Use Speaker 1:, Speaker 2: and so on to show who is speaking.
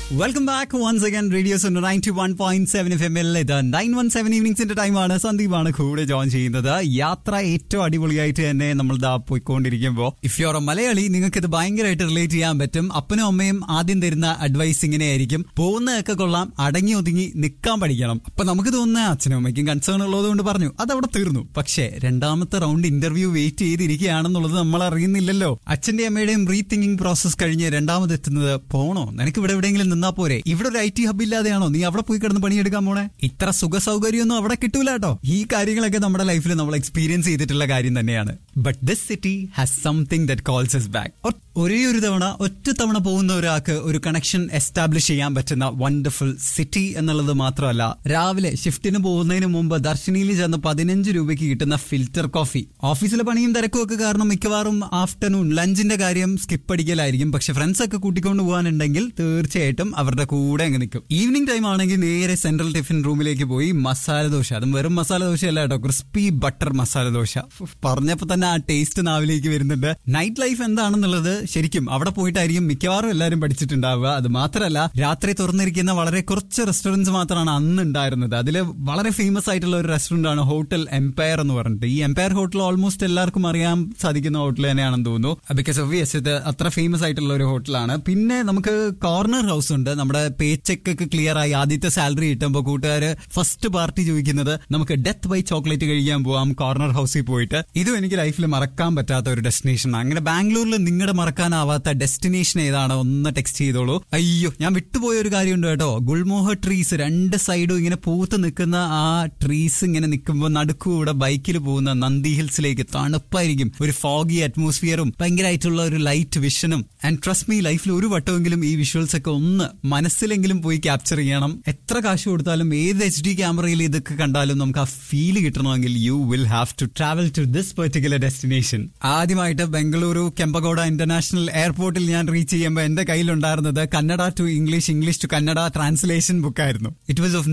Speaker 1: welcome back once again radio സുണ്ടർ ninety one point seven F M എൽ ഇത് nine one seven ഈവനിങ്സിന്റെ ടൈമാണ് സന്ദീപാണ് കൂടെ ജോയിൻ ചെയ്യുന്നത് യാത്ര ഏറ്റവും അടിപൊളിയായിട്ട് തന്നെ നമ്മൾ ദാ പോയിക്കൊണ്ടിരിക്കുമ്പോൾ if you are a Malayali നിങ്ങൾക്ക് ഇത് ഭയങ്കരമായിട്ട് റിലേറ്റ് ചെയ്യാൻ പറ്റും അപ്പനും അമ്മയും ആദ്യം തരുന്ന അഡ്വൈസ് ഇങ്ങനെയായിരിക്കും പോകുന്നതൊക്കെ കൊള്ളാം അടങ്ങി ഒതുങ്ങി നിൽക്കാൻ പഠിക്കണം അപ്പൊ നമുക്ക് തോന്നുന്ന അച്ഛനും അമ്മയ്ക്കും കൺസേൺ ഉള്ളതുകൊണ്ട് പറഞ്ഞു അതവിടെ തീർന്നു പക്ഷേ രണ്ടാമത്തെ റൗണ്ട് ഇന്റർവ്യൂ വെയിറ്റ് ചെയ്തിരിക്കുകയാണെന്നുള്ളത് നമ്മൾ അറിയുന്നില്ലല്ലോ അച്ഛന്റെ അമ്മയുടെയും റീ തിങ്കിങ് പ്രോസസ് കഴിഞ്ഞ് രണ്ടാമത് എത്തുന്നത് പോണോ നിനക്ക് ഇവിടെ എവിടെയെങ്കിലും നിന്നാ പോരെ ഇവിടെ ഒരു ഐ ടി ഹബ് ഇല്ലാതെയാണോ നീ അവിടെ പോയി കിടന്ന് പണിയെടുക്കാൻ പോണെ ഇത്ര സുഖ സൗകര്യമൊന്നും അവിടെ കിട്ടൂല കേട്ടോ ഈ കാര്യങ്ങളൊക്കെ നമ്മുടെ ലൈഫിൽ നമ്മൾ എക്സ്പീരിയൻസ് ചെയ്തിട്ടുള്ള കാര്യം തന്നെയാണ് but this city has something that calls us back ഒരേ ഒരു തവണ ഒറ്റ തവണ പോകുന്ന ഒരാൾക്ക് ഒരു കണക്ഷൻ എസ്റ്റാബ്ലിഷ് ചെയ്യാൻ പറ്റുന്ന വണ്ടർഫുൾ സിറ്റി എന്നുള്ളത് മാത്രമല്ല രാവിലെ ഷിഫ്റ്റിന് പോകുന്നതിന് മുമ്പ് ദർശനിയിൽ ചെന്ന് പതിനഞ്ച് രൂപയ്ക്ക് കിട്ടുന്ന ഫിൽറ്റർ കോഫി ഓഫീസിലെ പണിയും തിരക്കും ഒക്കെ കാരണം മിക്കവാറും ആഫ്റ്റർനൂൺ ലഞ്ചിന്റെ കാര്യം സ്കിപ്പ് അടിക്കലായിരിക്കും പക്ഷെ ഫ്രണ്ട്സ് ഒക്കെ കൂട്ടിക്കൊണ്ട് പോകാനുണ്ടെങ്കിൽ തീർച്ചയായിട്ടും അവരുടെ കൂടെ അങ്ങ് നിൽക്കും ഈവനിങ് ടൈം ആണെങ്കിൽ നേരെ സെൻട്രൽ ടിഫിൻ റൂമിലേക്ക് പോയി മസാല ദോശ അതും വെറും മസാല ദോശയല്ല കേട്ടോ ക്രിസ്പി ബട്ടർ മസാല ദോശ ഉഫ്, പറഞ്ഞപ്പോ തന്നെ ആ ടേസ്റ്റ് നാവിലേക്ക് വരുന്നുണ്ട് നൈറ്റ് ലൈഫ് എന്താണെന്നുള്ളത് ശരിക്കും അവിടെ പോയിട്ടായിരിക്കും മിക്കവാറും എല്ലാവരും പഠിച്ചിട്ടുണ്ടാവുക അത് മാത്രമല്ല രാത്രി തുറന്നിരിക്കുന്ന വളരെ കുറച്ച് റെസ്റ്റോറൻറ്റ്സ് മാത്രമാണ് അന്ന് ഉണ്ടായിരുന്നത് അതിൽ വളരെ ഫേമസ് ആയിട്ടുള്ള ഒരു റെസ്റ്റോറന്റ് ആണ് ഹോട്ടൽ എംപയർ എന്ന് പറഞ്ഞിട്ട് ഈ എംപയർ ഹോട്ടൽ ഓൾമോസ്റ്റ് എല്ലാവർക്കും അറിയാൻ സാധിക്കുന്ന ഹോട്ടൽ തന്നെയാണെന്ന് തോന്നുന്നു ബിക്കോസ് ഓഫ് യെസ് ഇത് അത്ര ഫേമസ് ആയിട്ടുള്ള ഒരു ഹോട്ടലാണ് പിന്നെ നമുക്ക് കോർണർ ഹൗസ് ഉണ്ട് നമ്മുടെ പേ ചെക്ക് ഒക്കെ ക്ലിയർ ആയി ആദ്യത്തെ സാലറി കിട്ടുമ്പോൾ കൂട്ടുകാര് ഫസ്റ്റ് പാർട്ടി ചോദിക്കുന്നത് നമുക്ക് ഡെത്ത് ബൈ ചോക്ലേറ്റ് കഴിക്കാൻ പോവാം കോർണർ ഹൗസിൽ പോയിട്ട് ഇതും എനിക്ക് ലൈഫിൽ മറക്കാൻ പറ്റാത്ത ഒരു ഡെസ്റ്റിനേഷൻ അങ്ങനെ ബാംഗ്ലൂരിൽ നിങ്ങളുടെ മറക്കാനാവാത്ത ഡെസ്റ്റിനേഷൻ ഏതാണ് ഒന്ന് ടെക്സ്റ്റ് ചെയ്തോളൂ അയ്യോ ഞാൻ വിട്ടുപോയ ഒരു കാര്യമുണ്ട് കേട്ടോ ഗുൾമോഹ ട്രീസ് രണ്ട് സൈഡും ഇങ്ങനെ പൂത്ത് നിൽക്കുന്ന ആ ട്രീസ് ഇങ്ങനെ നിൽക്കുമ്പോൾ നടുക്കൂടെ ബൈക്കിൽ പോകുന്ന നന്ദി ഹിൽസിലേക്ക് തണുപ്പായിരിക്കും ഒരു ഫോഗി അറ്റ്മോസ്ഫിയറും ഭയങ്കരമായിട്ടുള്ള ഒരു ലൈറ്റ് വിഷനും ആൻഡ് ട്രസ്റ്റ് മീ ലൈഫിൽ ഒരു വട്ടമെങ്കിലും ഈ വിഷ്വൽസ് ഒക്കെ ഒന്ന് മനസ്സിലെങ്കിലും പോയി ക്യാപ്ചർ ചെയ്യണം എത്ര കാശ് കൊടുത്താലും ഏത് എച്ച് ഡി ക്യാമറയിൽ ഇതൊക്കെ കണ്ടാലും നമുക്ക് ആ ഫീൽ കിട്ടണമെങ്കിൽ you will have to travel to this particular destination ആദ്യമായിട്ട് ബംഗളൂരു കെമ്പഗോഡ ഇന്റർനാഷണൽ എയർപോർട്ടിൽ ഞാൻ റീച്ച് ചെയ്യുമ്പോൾ എന്റെ കയ്യിലുണ്ടായിരുന്നത് Kannada to English English to Kannada translation ബുക്കായിരുന്നു ഇറ്റ് വാസ് ഓഫ്